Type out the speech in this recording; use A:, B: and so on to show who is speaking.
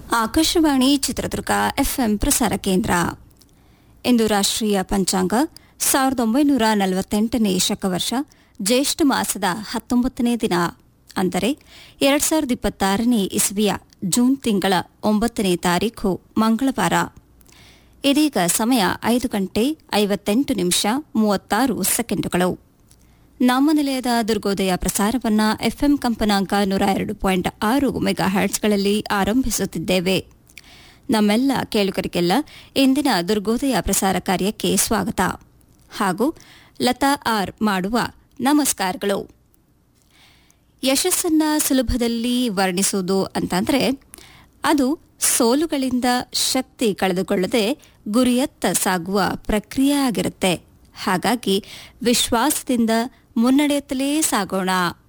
A: Akashvani Chitradurga FM ಪ್ರಸಾರ ಕೇಂದ್ರ ಇಂದು ರಾಷ್ಟ್ರೀಯ ಪಂಚಾಂಗ ಸಾವಿರದ ಒಂಬೈನೂರ ನಲವತ್ತೆಂಟನೇ ಶಕವರ್ಷ ಜ್ಯೇಷ್ಠ ಮಾಸದ ಹತ್ತೊಂಬತ್ತನೇ ದಿನ ಅಂದರೆ ಎರಡ್ ಸಾವಿರದ ಇಪ್ಪತ್ತಾರನೇ ಇಸ್ವಿಯ ಜೂನ್ ತಿಂಗಳ ಒಂಬತ್ತನೇ ತಾರೀಖು ಮಂಗಳವಾರ ಇದೀಗ ಸಮಯ ಐದು ಗಂಟೆ ಐವತ್ತೆಂಟು ನಿಮಿಷ ಮೂವತ್ತಾರು ಸೆಕೆಂಡುಗಳು ನಮ್ಮ ನಿಲಯದ ದುರ್ಗೋದಯ ಪ್ರಸಾರವನ್ನ ಎಫ್ಎಂ ಕಂಪನಾಂಕ ನೂರ ಎರಡು ಪಾಯಿಂಟ್ ಆರು ಮೆಗಾ ಹರ್ಟ್ಸ್ಗಳಲ್ಲಿ ಆರಂಭಿಸುತ್ತಿದ್ದೇವೆ ನಮ್ಮೆಲ್ಲ ಕೇಳುಗರಿಗೆಲ್ಲ ಇಂದಿನ ದುರ್ಗೋದಯ ಪ್ರಸಾರ ಕಾರ್ಯಕ್ಕೆ ಸ್ವಾಗತ ಹಾಗೂ ಲತಾ ಆರ್ ಮಾಡುವ ನಮಸ್ಕಾರಗಳು ಯಶಸ್ಸನ್ನ ಸುಲಭದಲ್ಲಿ ವರ್ಣಿಸುವುದು ಅಂತಂದ್ರೆ ಅದು ಸೋಲುಗಳಿಂದ ಶಕ್ತಿ ಕಳೆದುಕೊಳ್ಳದೆ ಗುರಿಯತ್ತ ಸಾಗುವ ಪ್ರಕ್ರಿಯೆ ಆಗಿರುತ್ತೆ ಹಾಗಾಗಿ ವಿಶ್ವಾಸದಿಂದ ಮುನ್ನಡೆಯುತ್ತಲೇ ಸಾಗೋಣ